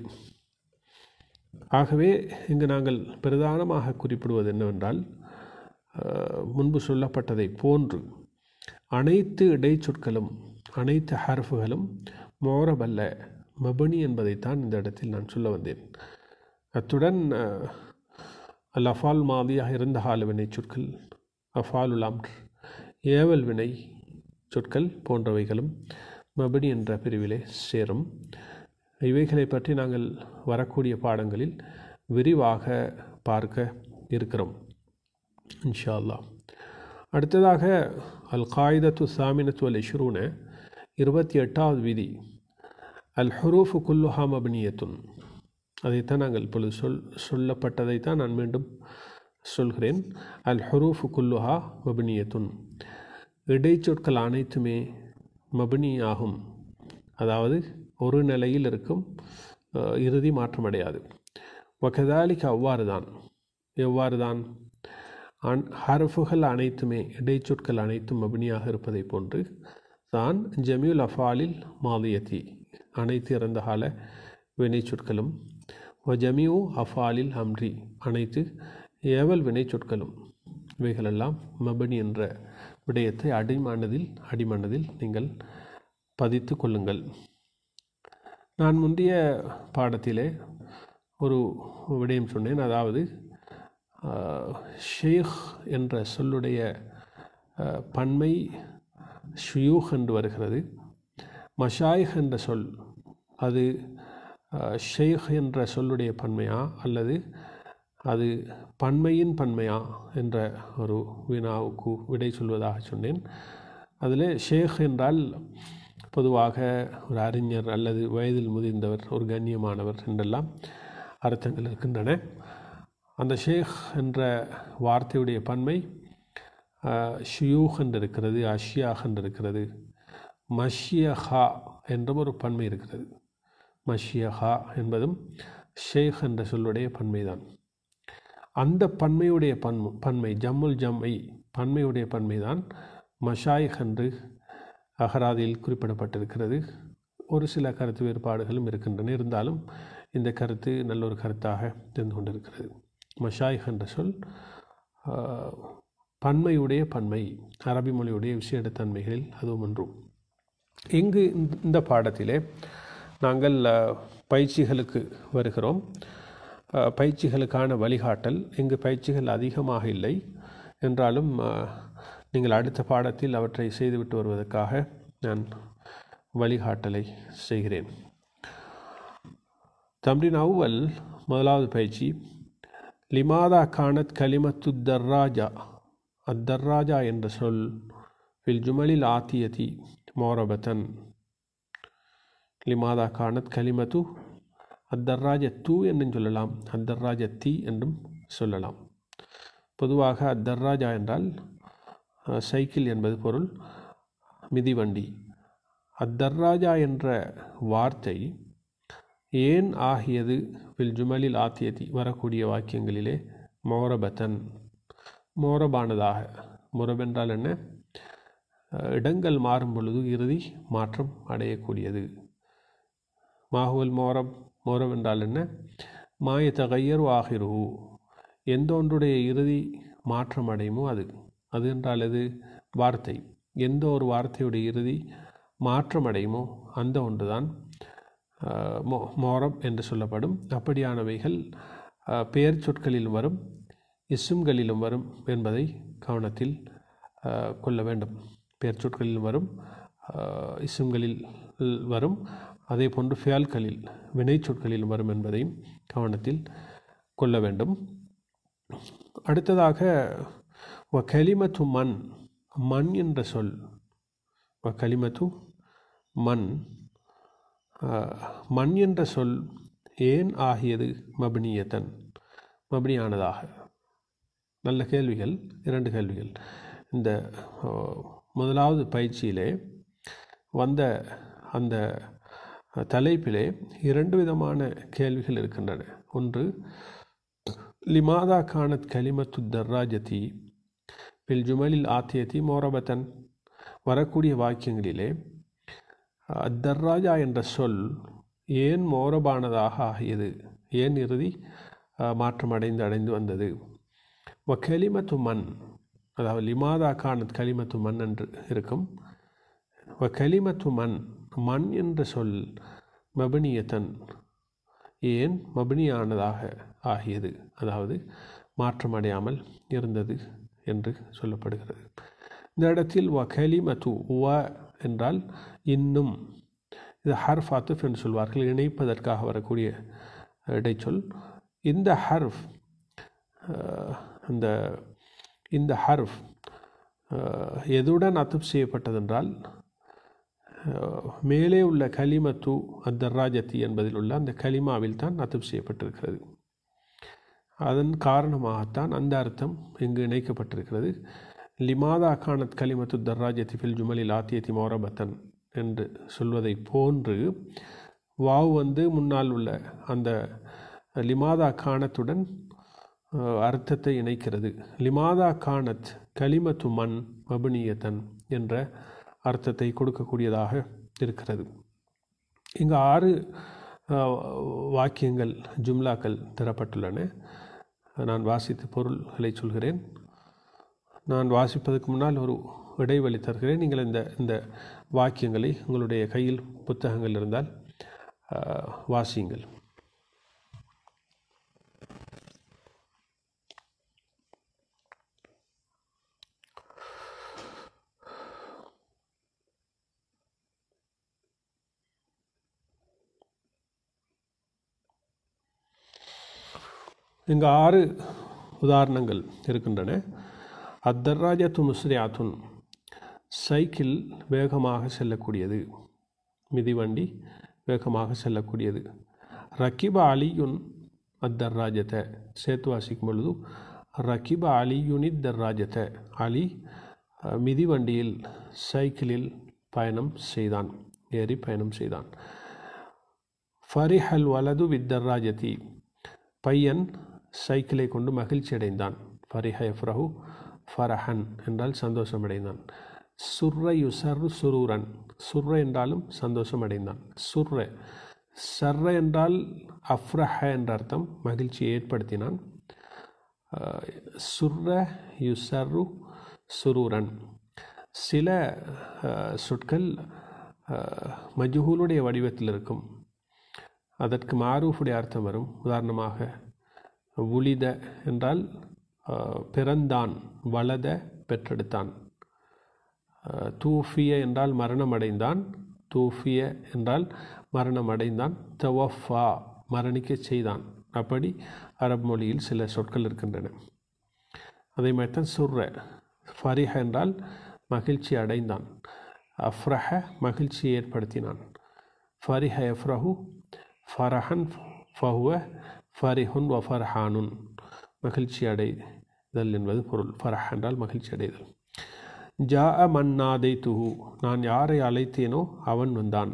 ஆகவே இங்கு நாங்கள் பிரதானமாக குறிப்பிடுவது என்னவென்றால் அஹ், முன்பு சொல்லப்பட்டதை போன்று அனைத்து இடைச்சொற்களும் அனைத்து ஹர்ஃபுகளும் மோரபல்ல மபனி என்பதைத்தான் இந்த இடத்தில் நான் சொல்ல வந்தேன் அத்துடன் அஹ், அல் அஃபால் மாதியாக இருந்த ஹால வினை சொற்கள் அஃபாலுல் அம்ர் ஏவல் வினை சொற்கள் போன்றவைகளும் மபனி என்ற பிரிவிலே சேரும் இவைகளை பற்றி நாங்கள் வரக்கூடிய பாடங்களில் விரிவாக பார்க்க இருக்கிறோம் இன்ஷா அல்லாஹ் அடுத்ததாக அல் காயிதத்து சாமினத்து அல் இஷ்ரூன இருபத்தி எட்டாவது விதி அல் ஹுரூஃபு குல்லுஹா மபனியத்துன் அதைத்தான் நாங்கள் இப்பொழுது சொல் சொல்லப்பட்டதைத்தான் நான் மீண்டும் சொல்கிறேன் அல் ஹுரூஃபு குல்லுஹா மபனியத்துன் இடைச்சொற்கள் அனைத்துமே மபனி ஆகும் அதாவது ஒரு நிலையில் இருக்கும் அஹ், இறுதி மாற்றமடையாது வகதாலிக்கு அவ்வாறு தான் எவ்வாறு தான் அன் ஹர்ஃபுகள் அனைத்துமே இடைச்சொற்கள் அனைத்தும் மபினியாக இருப்பதை போன்று தான் ஜமியுல் அஃபாலில் மாதியத்தி அனைத்து இறந்த கால வினைச்சொற்களும் வ ஜமியு அஃபாலில் அம்ரி அனைத்து ஏவல் வினைச்சொற்களும் இவைகளெல்லாம் மபனி என்ற விடயத்தை அடிமனதில் அடிமனதில் நீங்கள் பதித்து கொள்ளுங்கள் நான் முந்தைய பாடத்திலே ஒரு விடயம் சொன்னேன் அதாவது ஆஹ், ஷேக் என்ற சொல்லுடைய ஆஹ், பன்மை ஷுயூஹ் என்று வருகிறது மஷாயிஹ் என்ற சொல் அது ஆஹ், ஷேக் என்ற சொல்லுடைய பன்மையா அல்லது அது பன்மையின் பன்மையா என்ற ஒரு வினாவுக்கு விடை சொல்வதாக சொன்னேன் அதில் ஷேக் என்றால் பொதுவாக ஒரு அறிஞர் அல்லது வயதில் முதிர்ந்தவர் ஒரு கண்ணியமானவர் என்றெல்லாம் அர்த்தங்கள் இருக்கின்றன அந்த ஷேக் என்ற வார்த்தையுடைய பன்மை ஷியூஹ் என்று இருக்கிறது அஷியாஹ் என்று இருக்கிறது மஷியஹா என்றும் ஒரு பன்மை இருக்கிறது மஷியஹா என்பதும் ஷேக் என்ற சொல்லுடைய பன்மைதான் அந்த பன்மையுடைய பன்மு பன்மை ஜம்முல் ஜம்ஐ பன்மையுடைய பன்மைதான் மஷாயிக் என்று அகராதியில் குறிப்பிடப்பட்டிருக்கிறது ஒரு சில கருத்து வேறுபாடுகளும் இருக்கின்றன இருந்தாலும் இந்த கருத்து நல்ல ஒரு கருத்தாக இருந்து கொண்டிருக்கிறது மஷாயிக் என்ற சொல் பன்மையுடைய பன்மை அரபி மொழியுடைய விசேட தன்மைகளில் அதுவும் ஒன்றும் இங்கு இந்த பாடத்திலே நாங்கள் பயிற்சிகளுக்கு வருகிறோம் பயிற்சிகளுக்கான வழிகாட்டல் இங்கு பயிற்சிகள் அதிகமாக இல்லை என்றாலும் நீங்கள் அடுத்த பாடத்தில் அவற்றை செய்துவிட்டு வருவதற்காக நான் வழிகாட்டலை செய்கிறேன் தம்ரின் அவ்வல் முதலாவது பயிற்சி லிமாதா கானத் கலிமத்து தர்ராஜா அத்தர்ராஜா என்ற சொல் ஃபில் ஜுமலில் ஆத்தியதி மோரபத்தன் லிமாதா கானத் கலிமத்து அத்தர்ராஜ தூ என்றும் சொல்லலாம் அத்தர்ராஜ தீ என்றும் சொல்லலாம் பொதுவாக அத்தர்ராஜா என்றால் சைக்கிள் என்பது பொருள் மிதிவண்டி அத்தர்ராஜா என்ற வார்த்தை ஏன் ஆகியது வில் ஜுமலில் ஆத்தியதி வரக்கூடிய வாக்கியங்களிலே மோரபத்தன் மோரபானதாக முரபென்றால் என்ன இடங்கள் மாறும் பொழுது இறுதி மாற்றம் அடையக்கூடியது மாஹுவல் மோரப் மோரம் என்றால் என்ன மாய தகையர் ஆகிரு எந்த ஒன்றுடைய இறுதி மாற்றம் அடையுமோ அது அது என்றால் அது வார்த்தை எந்த ஒரு வார்த்தையுடைய இறுதி மாற்றம் அடையுமோ அந்த ஒன்றுதான் மோ மோரம் என்று சொல்லப்படும் அப்படியானவைகள் பெயர் சொற்களில் வரும் இஸ்ஸும்களிலும் வரும் என்பதை கவனத்தில் கொள்ள வேண்டும் பெயர் சொற்களில் வரும் இஸ்ஸும்களில் வரும் அதே போன்று ஃபியால்களில் வினை சொற்களில் வரும் என்பதையும் கவனத்தில் கொள்ள வேண்டும் அடுத்ததாக வ கலிமத்து மண் மண் என்ற சொல் வ கலிமத்து மண் மண் என்ற சொல் ஏன் ஆகியது மபினியத்தன் மபினியானதாக நல்ல கேள்விகள் இரண்டு கேள்விகள் இந்த முதலாவது பயிற்சியிலே வந்த அந்த தலைப்பிலே இரண்டு விதமான கேள்விகள் இருக்கின்றன ஒன்று லிமாதா கானத் கலிமத்து தர்ராஜதி பில் ஜுமலில் ஆத்தியதி மோரபத்தன் வரக்கூடிய வாக்கியங்களிலே அத்தர்ராஜா என்ற சொல் ஏன் மோரபானதாக ஆகியது ஏன் இறுதி மாற்றம் அடைந்து அடைந்து வந்தது வ கலிமத்து மண் அதாவது லிமாதா கானத் கலிமத்து மண் என்று இருக்கும் வ கலிமத்து மண் மண் என்ற சொல் மபினியத்தன் ஏன் மபினியானதாக ஆகியது அதாவது மாற்றம் அடையாமல் இருந்தது என்று சொல்லப்படுகிறது இந்த இடத்தில் வ கலிமத்து வ என்றால் இன்னும் இது ஹர்ஃப் அத்துஃப் என்று சொல்வார்கள் இணைப்பதற்காக வரக்கூடிய இடைச்சொல் இந்த ஹர்ஃப் அந்த இந்த ஹர்ஃப் எதுடன் அத்துப் செய்யப்பட்டதென்றால் மேலே உள்ள கலிமத்து அத்தர்ராஜத்தி என்பதில் உள்ள அந்த கலிமாவில் தான் அத்துப் செய்யப்பட்டிருக்கிறது அதன் காரணமாகத்தான் அந்த அர்த்தம் இங்கு இணைக்கப்பட்டிருக்கிறது லிமாதா கானத் கலிமத்து தர்ராஜத்தி ஃபில் ஜுமலில் ஆத்தியத்தி மௌரபத்தன் என்று சொல்வதை போன்று வாவ் வந்து முன்னால் உள்ள அந்த லிமாதா கானத்துடன் அர்த்தத்தை இணைக்கிறது லிமாதா கானத் கலிமத்து மண் மபுனியத்தன் என்ற அர்த்தத்தை கொடுக்கக்கூடியதாக இருக்கிறது இங்கு ஆறு வாக்கியங்கள் ஜும்லாக்கள் தரப்பட்டுள்ளன நான் வாசித்த பொருள்களை சொல்கிறேன் நான் வாசிப்பதற்கு முன்னால் ஒரு இடைவெளி தருகிறேன் நீங்கள் இந்த இந்த வாக்கியங்களை உங்களுடைய கையில் புத்தகங்கள் இருந்தால் வாசியுங்கள் இங்கு ஆறு உதாரணங்கள் இருக்கின்றன அத்தர்ராஜத்து முஸ்ரியாத்துன் சைக்கிள் வேகமாக செல்லக்கூடியது மிதிவண்டி வேகமாக செல்லக்கூடியது ரக்கிப அலியுன் அத்தர்ராஜத்தை சேர்த்து வாசிக்கும் பொழுது ரக்கிப அலியுனித் தர்ராஜத்தை அலி அஹ், மிதிவண்டியில் சைக்கிளில் பயணம் செய்தான் ஏறி பயணம் செய்தான் ஃபரிஹல் வலது வித்தர்ராஜதி பையன் சைக்கிளை கொண்டு மகிழ்ச்சி அடைந்தான் ஃபரிஹ எஃப்ரஹு ஃபரஹன் என்றால் சந்தோஷமடைந்தான் சுர்ர யுசர்ரு சுரூரன் சுர்ர என்றாலும் சந்தோஷம் அடைந்தான் சுர்ர சர்ர என்றால் அஃப்ரஹ என்ற அர்த்தம் மகிழ்ச்சியை ஏற்படுத்தினான் அஹ், சுர்ர யுசர்ரு சுரூரன் சில அஹ், சொற்கள் அஹ், மஜ்ஹூலுடைய வடிவத்தில் இருக்கும் அதற்கு மாரூஃபுடைய அர்த்தம் வரும் உதாரணமாக உளித என்றால் அஹ், பிறந்தான் வளத பெற்றெடுத்தான் அஹ், தூஃபிய என்றால் மரணமடைந்தான் தூஃபிய என்றால் மரணமடைந்தான் தவஃபா மரணிக்க செய்தான் அப்படி அரபு மொழியில் சில சொற்கள் இருக்கின்றன அதே மாதிரி தான் சுர்ர ஃபரிஹ என்றால் மகிழ்ச்சி அடைந்தான் அஃப்ரஹ மகிழ்ச்சியை ஏற்படுத்தினான் ஃபரிஹ எஃப்ரஹு ஃபரஹன் ஃபஹுவ ஃபரிஹுன் வ ஃபர்ஹானுன் மகிழ்ச்சி அடைதல் என்பது பொருள் ஃபரஹ் என்றால் மகிழ்ச்சி அடைதல் ஜா அ மன்னாதை துஹு நான் யாரை அழைத்தேனோ அவன் வந்தான்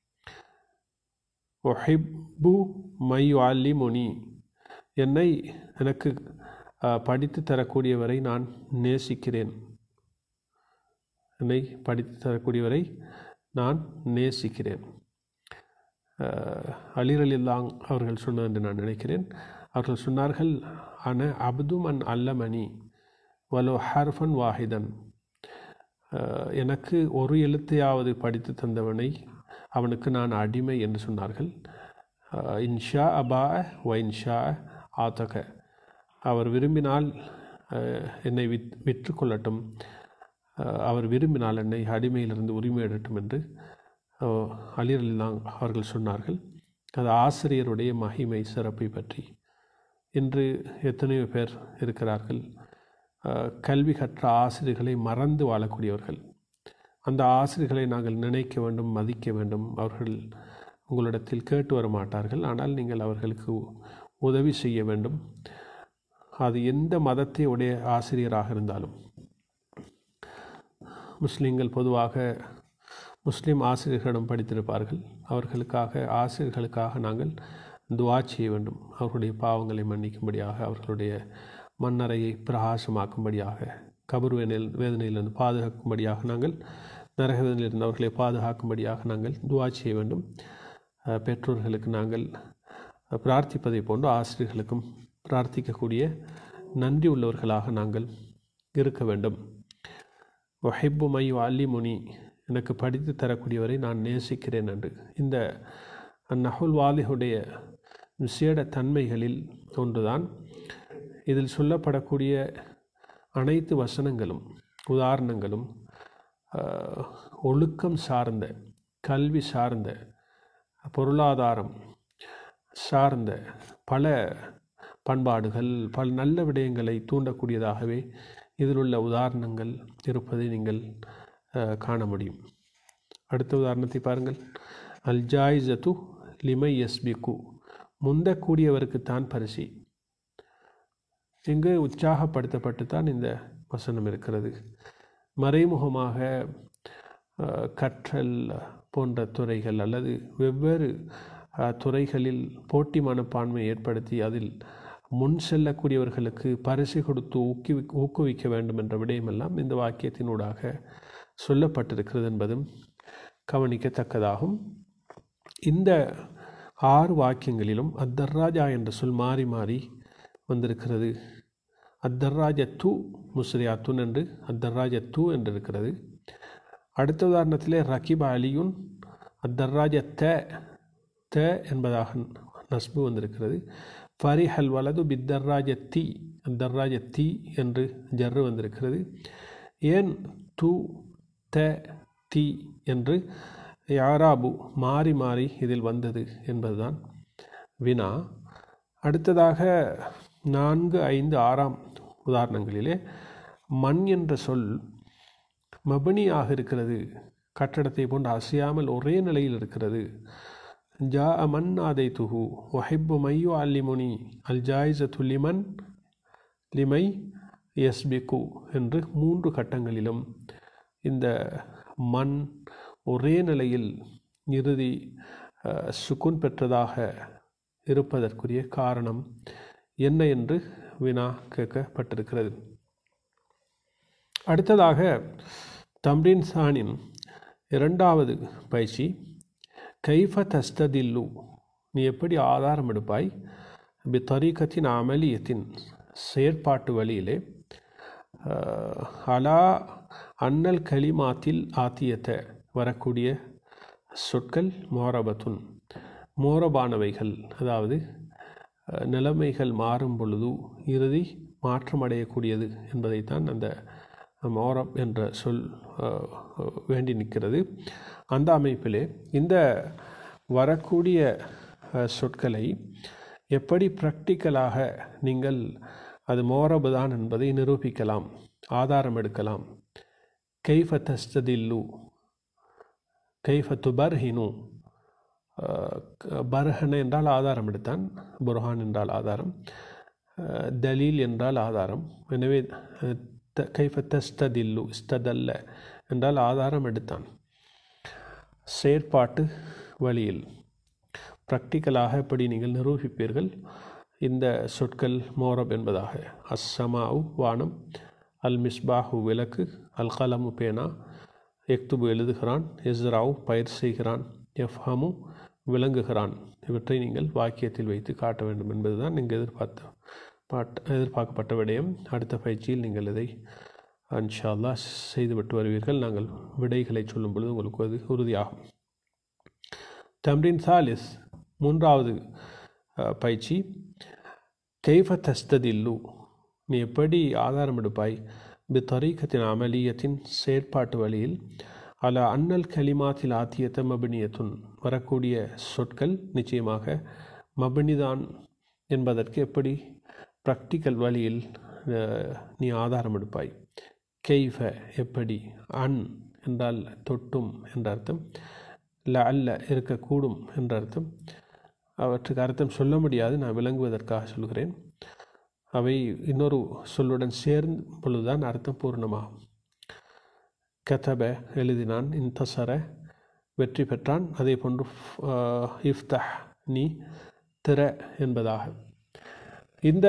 ஒஹிப்பு மை வாலி முனி என்னை எனக்கு அஹ், படித்து தரக்கூடியவரை நான் நேசிக்கிறேன் என்னை படித்து தரக்கூடியவரை நான் நேசிக்கிறேன் அலிர் அலில்லாங் அவர்கள் சொன்னது என்று நான் நினைக்கிறேன் அவர்கள் சொன்னார்கள் அன அப்து மன் அல்லமணி வலோ ஹர்ஃபன் வாஹிதன் அஹ், எனக்கு ஒரு எழுத்தையாவது படித்து தந்தவனை அவனுக்கு நான் அடிமை என்று சொன்னார்கள் அஹ், இன்ஷா அபா வ இன்ஷா ஆத்தக அவர் விரும்பினால் அஹ், என்னை வித் விற்று கொள்ளட்டும் அஹ், அவர் விரும்பினால் என்னை அடிமையிலிருந்து உரிமை எடுட்டும் என்று அஹ், அலி அலிலாங் அவர்கள் சொன்னார்கள் அது ஆசிரியருடைய மகிமை சிறப்பை பற்றி இன்று எத்தனையோ பேர் இருக்கிறார்கள் அஹ், கல்வி கற்ற ஆசிரியர்களை மறந்து வாழக்கூடியவர்கள் அந்த ஆசிரியர்களை நாங்கள் நினைக்க வேண்டும் மதிக்க வேண்டும் அவர்கள் உங்களிடத்தில் கேட்டு வர மாட்டார்கள் ஆனால் நீங்கள் அவர்களுக்கு உதவி செய்ய வேண்டும் அது எந்த மதத்தை உடைய ஆசிரியராக இருந்தாலும் முஸ்லீம்கள் பொதுவாக முஸ்லீம் ஆசிரியர்களிடம் படித்திருப்பார்கள் அவர்களுக்காக ஆசிரியர்களுக்காக நாங்கள் துவா செய்ய வேண்டும் அவர்களுடைய பாவங்களை மன்னிக்கும்படியாக அவர்களுடைய மண்ணறையை பிரகாசமாக்கும்படியாக கபர் வேதனையில் வேதனையிலிருந்து பாதுகாக்கும்படியாக நாங்கள் நரக வேதனையிலிருந்து அவர்களை பாதுகாக்கும்படியாக நாங்கள் துவா செய்ய வேண்டும் அஹ், பெற்றோர்களுக்கு நாங்கள் பிரார்த்திப்பதை போன்று ஆசிரியர்களுக்கும் பிரார்த்திக்கக்கூடிய நன்றி உள்ளவர்களாக நாங்கள் இருக்க வேண்டும் வஹிப்பு மை அலி முனி எனக்கு படித்து தரக்கூடியவரை நான் நேசிக்கிறேன் என்று இந்த நஹுல் வாலிஹுடைய விசேட தன்மைகளில் ஒன்றுதான் இதில் சொல்லப்படக்கூடிய அனைத்து வசனங்களும் உதாரணங்களும் ஆஹ், ஒழுக்கம் சார்ந்த கல்வி சார்ந்த பொருளாதாரம் சார்ந்த பல பண்பாடுகள் பல நல்ல விடயங்களை தூண்டக்கூடியதாகவே இதில் உள்ள உதாரணங்கள் இருப்பதை நீங்கள் அஹ், காண முடியும் அடுத்த உதாரணத்தை பாருங்கள் அல் ஜாயிசத்து லிமை எஸ்பிகு முந்தக்கூடியவருக்கு தான் பரிசி இங்கு உற்சாகப்படுத்தப்பட்டு தான் இந்த வசனம் இருக்கிறது மறைமுகமாக அஹ், கற்றல் போன்ற துறைகள் அல்லது வெவ்வேறு அஹ், துறைகளில் போட்டி மனப்பான்மை ஏற்படுத்தி அதில் முன் செல்லக்கூடியவர்களுக்கு பரிசு கொடுத்து ஊக்கி ஊக்குவிக்க வேண்டும் என்ற விடயமெல்லாம் இந்த வாக்கியத்தினூடாக சொல்லப்பட்டிருக்கிறது என்பதும் கவனிக்கத்தக்கதாகும் இந்த ஆறு வாக்கியங்களிலும் அத்தர்ராஜா என்ற சொல் மாறி மாறி வந்திருக்கிறது அத்தர்ராஜ து முஸ்ரியாத்துன் என்று அத்தர்ராஜ து என்று இருக்கிறது அடுத்த உதாரணத்திலே ரகிப் அலியுன் அத்தர்ராஜ த த என்பதாக நஸ்பு வந்திருக்கிறது ஃபரிஹல் வலது பித்தர்ராஜ தி அத்தர்ராஜ தி என்று ஜர்ரு வந்திருக்கிறது ஏன் து த தி என்று யாராபு மாறி மாறி இதில் வந்தது என்பதுதான் வினா அடுத்ததாக நான்கு ஐந்து ஆறாம் உதாரணங்களிலே மண் என்ற சொல் மபினியாக இருக்கிறது கட்டடத்தை போன்று அசையாமல் ஒரே நிலையில் இருக்கிறது ஜா மன் ஆதை துஹு ஒஹிப்பு மையு அல்லிமுனி அல் ஜாயிச துல்லிமன் லிமை எஸ்பிகு என்று மூன்று கட்டங்களிலும் இந்த மண் ஒரே நிலையில் இறுதி அஹ், சுக்குன் பெற்றதாக இருப்பதற்குரிய காரணம் என்ன என்று வினா கேட்கப்பட்டிருக்கிறது அடுத்ததாக தம்ரீன் சானின் இரண்டாவது பயிற்சி கைஃப தஸ்ததில்லு நீ எப்படி ஆதாரம் எடுப்பாய் பி தரீக்கத்தின் அமலியத்தின் செயற்பாட்டு வழியிலே அஹ், அலா அன்னல் கலிமாத்தில் ஆத்தியத்தை வரக்கூடிய சொற்கள் மோரபத்துன் மோரபானவைகள் அதாவது அஹ், நிலைமைகள் மாறும் பொழுது இறுதி மாற்றமடையக்கூடியது என்பதைத்தான் அந்த மோரப் என்ற சொல் அஹ், வேண்டி நிற்கிறது அந்த அமைப்பிலே இந்த வரக்கூடிய அஹ், சொற்களை எப்படி ப்ராக்டிக்கலாக நீங்கள் அது மோரபு தான் என்பதை நிரூபிக்கலாம் ஆதாரம் எடுக்கலாம் கைஃப தஸ்ததில்லு கைஃப துபர்ஹினு அஹ், பர்ஹன என்றால் ஆதாரம் எடுத்தான் புர்ஹான் என்றால் ஆதாரம் அஹ், தலீல் என்றால் ஆதாரம் எனவே அஹ், த கைஃப தஸ்ததில்லு இஸ்ததல்ல என்றால் ஆதாரம் எடுத்தான் செயற்பாட்டு வழியில் ப்ராக்டிக்கலாக எப்படி நீங்கள் நிரூபிப்பீர்கள் இந்த சொற்கள் மோரப் என்பதாக அஸ்ஸமாவு வானம் அல் மிஸ்பாஹு விளக்கு அல் கலமு பேனா எக்துபு எழுதுகிறான் எஸ்ராவு பயிர் செய்கிறான் எஃப்ஹமு விளங்குகிறான் இவற்றை நீங்கள் வாக்கியத்தில் வைத்து காட்ட வேண்டும் என்பதுதான் நீங்கள் எதிர்பார்த்த பாட் எதிர்பார்க்கப்பட்ட விடயம் அடுத்த பயிற்சியில் நீங்கள் இதை இன்ஷா அல்லாஹ் செய்துவிட்டு வருவீர்கள் நாங்கள் விடைகளை சொல்லும் பொழுது உங்களுக்கு அது உறுதியாகும் தம்ரின் சாலிஸ் மூன்றாவது அஹ், பயிற்சி கைஃப தஸ்ததில்லு நீ எப்படி ஆதாரம் எடுப்பாய் பி தரீக்கத்தின் அமலியத்தின் செயற்பாட்டு வழியில் அல அன்னல் கலிமாத்தில் ஆத்தியத்த மபினியத்துன் வரக்கூடிய சொற்கள் நிச்சயமாக மபினிதான் என்பதற்கு எப்படி ப்ராக்டிக்கல் வழியில் அஹ், நீ ஆதாரம் எடுப்பாய் கெய்ஃப எப்படி அன் என்றால் தொட்டும் என்ற அர்த்தம் ல அல்ல இருக்கக்கூடும் என்ற அர்த்தம் அவற்றுக்கு அர்த்தம் சொல்ல முடியாது நான் விளங்குவதற்காக சொல்கிறேன் அவை இன்னொரு சொல்லுடன் சேரும் பொழுதுதான் அர்த்தம் பூர்ணமாகும் கதப எழுதினான் இன்தசர வெற்றி பெற்றான் அதே போன்று ஆஹ், இஃப்தஹ் நீ திற என்பதாக இந்த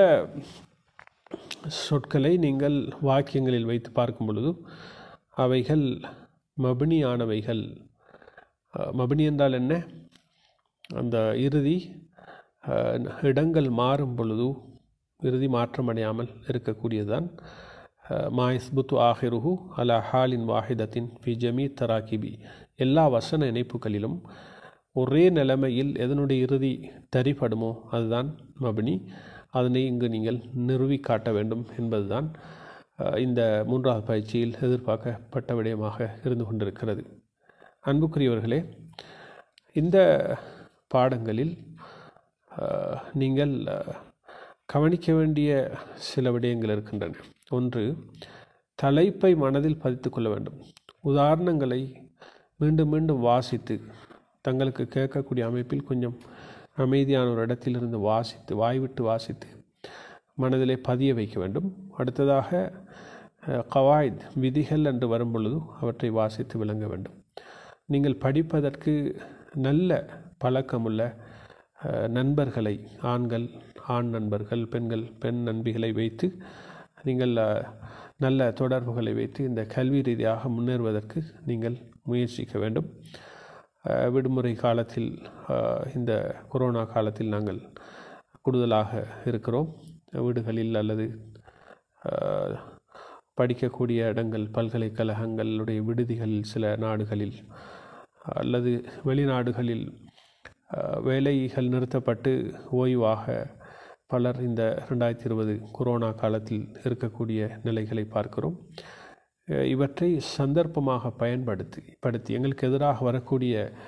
சொற்களை நீங்கள் வாக்கியங்களில் வைத்து பார்க்கும் பொழுது அவைகள் மபினியானவைகள் அஹ், மபினி என்றால் என்ன அந்த இறுதி அஹ், இடங்கள் மாறும் பொழுது இறுதி மாற்றமடையாமல் இருக்கக்கூடியதுதான் மாயிஸ்புத்து ஆஹிருஹு அலா ஹாலின் வாஹிதத்தின் ஃபி ஜமீ தராகிபி எல்லா வசன இணைப்புகளிலும் ஒரே நிலைமையில் எதனுடைய இறுதி தரிப்படுமோ அதுதான் மபினி அதனை இங்கு நீங்கள் நிறுவி காட்ட வேண்டும் என்பதுதான் அஹ், இந்த மூன்றாவது பயிற்சியில் எதிர்பார்க்கப்பட்ட விடயமாக இருந்து கொண்டிருக்கிறது அன்புக்குரியவர்களே இந்த பாடங்களில் அஹ், நீங்கள் அஹ், கவனிக்க வேண்டிய சில விடயங்கள் இருக்கின்றன ஒன்று தலைப்பை மனதில் பதித்து கொள்ள வேண்டும் உதாரணங்களை மீண்டும் மீண்டும் வாசித்து தங்களுக்கு கேட்கக்கூடிய அமைப்பில் கொஞ்சம் அமைதியான ஒரு இடத்திலிருந்து வாசித்து வாய்விட்டு வாசித்து மனதிலே பதிய வைக்க வேண்டும் அடுத்ததாக அஹ், கவாய்த் விதிகள் என்று வரும் பொழுது அவற்றை வாசித்து விளங்க வேண்டும் நீங்கள் படிப்பதற்கு நல்ல பழக்கமுள்ள அஹ், நண்பர்களை ஆண்கள் ஆண் நண்பர்கள் பெண்கள் பெண் நண்பிகளை வைத்து நீங்கள் அஹ், நல்ல தொடர்புகளை வைத்து இந்த கல்வி ரீதியாக முன்னேறுவதற்கு நீங்கள் முயற்சிக்க வேண்டும் அஹ், விடுமுறை காலத்தில் அஹ், இந்த கொரோனா காலத்தில் நாங்கள் கூடுதலாக இருக்கிறோம் வீடுகளில் அல்லது அஹ், படிக்கக்கூடிய இடங்கள் பல்கலைக்கழகங்களுடைய விடுதிகளில் சில நாடுகளில் அல்லது வெளிநாடுகளில் அஹ், வேலைகள் நிறுத்தப்பட்டு ஓய்வாக பலர் இந்த ரெண்டாயிரத்தி இருபது கொரோனா காலத்தில் இருக்கக்கூடிய நிலைகளை பார்க்கிறோம் அஹ், இவற்றை சந்தர்ப்பமாக பயன்படுத்தி படுத்தி எங்களுக்கு எதிராக வரக்கூடிய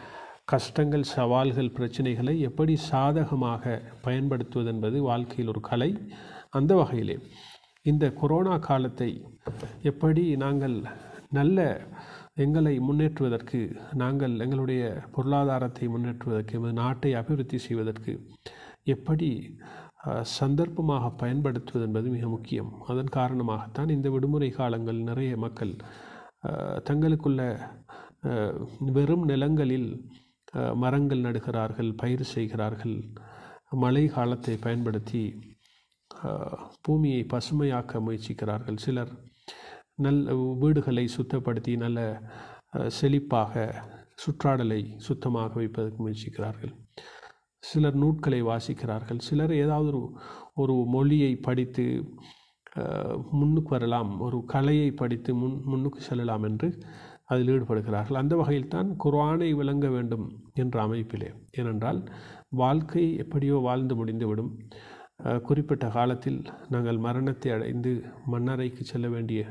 கஷ்டங்கள் சவால்கள் பிரச்சனைகளை எப்படி சாதகமாக பயன்படுத்துவது என்பது வாழ்க்கையில் ஒரு கலை அந்த வகையிலே இந்த கொரோனா காலத்தை எப்படி நாங்கள் நல்ல எங்களை முன்னேற்றுவதற்கு நாங்கள் எங்களுடைய பொருளாதாரத்தை முன்னேற்றுவதற்கு எமது நாட்டை அபிவிருத்தி செய்வதற்கு எப்படி அஹ், சந்தர்ப்பமாக பயன்படுத்துவது என்பது மிக முக்கியம் அதன் காரணமாகத்தான் இந்த விடுமுறை காலங்கள் நிறைய மக்கள் அஹ், தங்களுக்குள்ள அஹ், வெறும் நிலங்களில் அஹ், மரங்கள் நடுகிறார்கள் பயிர் செய்கிறார்கள் மழை காலத்தை பயன்படுத்தி அஹ், பூமியை பசுமையாக்க முயற்சிக்கிறார்கள் சிலர் நல்ல வீடுகளை சுத்தப்படுத்தி நல்ல அஹ், செழிப்பாக சுற்றாடலை சுத்தமாக வைப்பதற்கு முயற்சிக்கிறார்கள் சிலர் நூட்களை வாசிக்கிறார்கள் சிலர் ஏதாவது ஒரு ஒரு மொழியை படித்து அஹ், முன்னுக்கு வரலாம் ஒரு கலையை படித்து முன் முன்னுக்கு செல்லலாம் என்று அதில் ஈடுபடுகிறார்கள் அந்த வகையில் தான் குர்ஆனை விளங்க வேண்டும் என்ற அமைப்பிலே ஏனென்றால் வாழ்க்கை எப்படியோ வாழ்ந்து முடிந்துவிடும் அஹ், குறிப்பிட்ட காலத்தில் நாங்கள் மரணத்தை அடைந்து மண்ணறைக்கு செல்ல வேண்டிய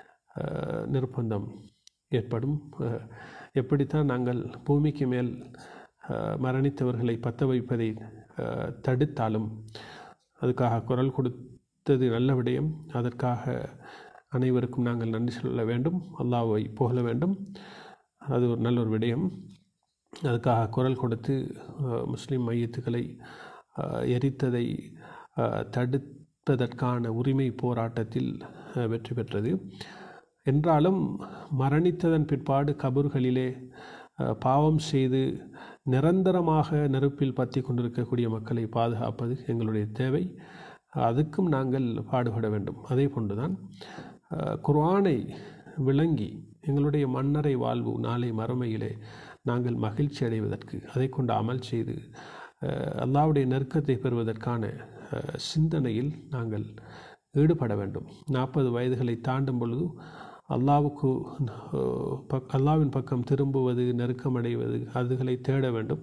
அஹ், நிர்பந்தம் ஏற்படும் அஹ், எப்படித்தான் நாங்கள் பூமிக்கு மேல் அஹ், மரணித்தவர்களை பற்ற வைப்பதை அஹ், தடுத்தாலும் அதுக்காக குரல் கொடுத்தது நல்ல விடயம் அதற்காக அனைவருக்கும் நாங்கள் நன்றி சொல்ல வேண்டும் அல்லாஹ்வை புகழ வேண்டும் அது ஒரு நல்ல ஒரு விடயம் அதுக்காக குரல் கொடுத்து அஹ், முஸ்லிம் மையத்துக்களை அஹ், எரித்ததை அஹ், தடுப்பதற்கான உரிமை போராட்டத்தில் அஹ், வெற்றி பெற்றது என்றாலும் மரணித்ததன் பிற்பாடு கபர்களிலே அஹ், பாவம் செய்து நிரந்தரமாக நெருப்பில் பற்றி கொண்டிருக்கக்கூடிய மக்களை பாதுகாப்பது எங்களுடைய தேவை அதுக்கும் நாங்கள் பாடுபட வேண்டும் அதே போன்றுதான் அஹ், குர்ஆனை விளங்கி எங்களுடைய மன்னரை வாழ்வு நாளை மறுமையிலே நாங்கள் மகிழ்ச்சி அடைவதற்கு அதை கொண்டு அமல் செய்து அஹ், அல்லாஹ்வுடைய நெருக்கத்தை பெறுவதற்கான அஹ், சிந்தனையில் நாங்கள் ஈடுபட வேண்டும் நாற்பது வயதுகளை தாண்டும் பொழுது அல்லாவுக்கு அஹ், பக் அல்லாவின் பக்கம் திரும்புவது நெருக்கமடைவது அதுகளை தேட வேண்டும்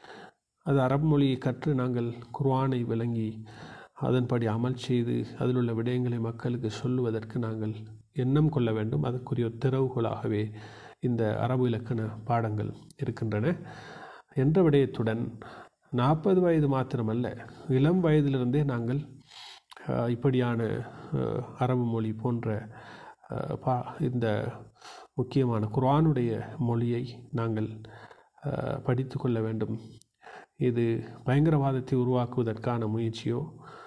அது அரபு மொழியை கற்று நாங்கள் குர்ஆனை விளங்கி அதன்படி அமல் செய்து அதில் உள்ள விடயங்களை மக்களுக்கு சொல்லுவதற்கு நாங்கள் எண்ணம் கொள்ள வேண்டும் அதற்குரிய ஒரு திறவுகோலாகவே இந்த அரபு இலக்கண பாடங்கள் இருக்கின்றன என்ற விடயத்துடன் நாற்பது வயது மாத்திரமல்ல இளம் வயதிலிருந்தே நாங்கள் அஹ், இப்படியான அஹ், அரபு மொழி போன்ற அஹ், பா இந்த முக்கியமான குர்ஆனுடைய மொழியை நாங்கள் அஹ், படித்து கொள்ள வேண்டும் இது பயங்கரவாதத்தை உருவாக்குவதற்கான முயற்சியோ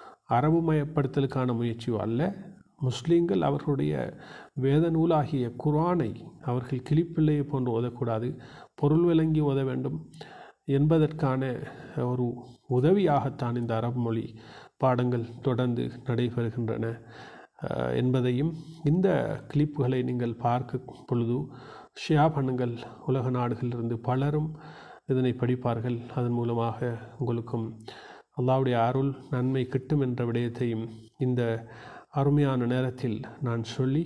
அரபுமயப்படுத்தலுக்கான முயற்சியோ அல்ல முஸ்லீம்கள் அவர்களுடைய வேத நூலாகிய குர்ஆனை அவர்கள் கிளிப்பிள்ளையை போன்று ஓதக்கூடாது பொருள் விளங்கி ஓத வேண்டும் என்பதற்கான ஒரு உதவியாகத்தான் இந்த அரபு மொழி பாடங்கள் தொடர்ந்து நடைபெறுகின்றன அஹ், என்பதையும் இந்த கிளிப்புகளை நீங்கள் பார்க்கும் பொழுது ஷியா பண்ணுங்கள் உலக நாடுகளிலிருந்து பலரும் இதனை படிப்பார்கள் அதன் மூலமாக உங்களுக்கும் அல்லாஹ்வுடைய அருள் நன்மை கிட்டும் என்ற விடயத்தையும் இந்த அருமையான நேரத்தில் நான் சொல்லி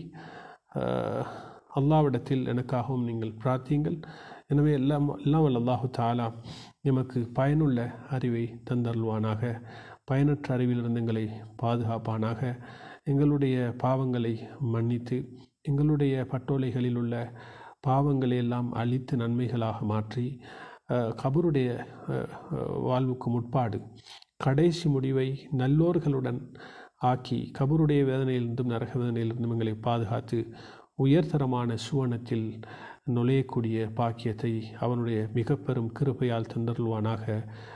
அஹ், அல்லாவிடத்தில் எனக்காகவும் நீங்கள் பிரார்த்தியுங்கள் எனவே எல்லாம் எல்லாம் வல்ல அல்லாஹு தாலா எமக்கு பயனுள்ள அறிவை தந்தருள்வானாக பயனற்ற அறிவிலிருந்து எங்களை பாதுகாப்பானாக எங்களுடைய பாவங்களை மன்னித்து எங்களுடைய பட்டோலைகளில் உள்ள பாவங்களை எல்லாம் அழித்து நன்மைகளாக மாற்றி அஹ், கபருடைய அஹ், அஹ், வாழ்வுக்கு முற்பாடு கடைசி முடிவை நல்லோர்களுடன் ஆக்கி கபருடைய வேதனையிலிருந்தும் நரக வேதனையிலிருந்தும் எங்களை பாதுகாத்து உயர்தரமான சுவனத்தில் நுழையக்கூடிய பாக்கியத்தை அவனுடைய மிக பெரும் கிருபையால் தந்தருள்வானாக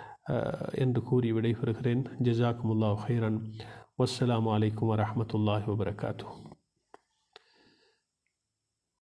அஹ், என்று கூறி விடைபெறுகிறேன் ஜசாக்குமுல்லா ஹைரன் வஸ்ஸலாமு அலைக்கும் வரஹ்மத்துல்லாஹி வபரகாத்துஹ்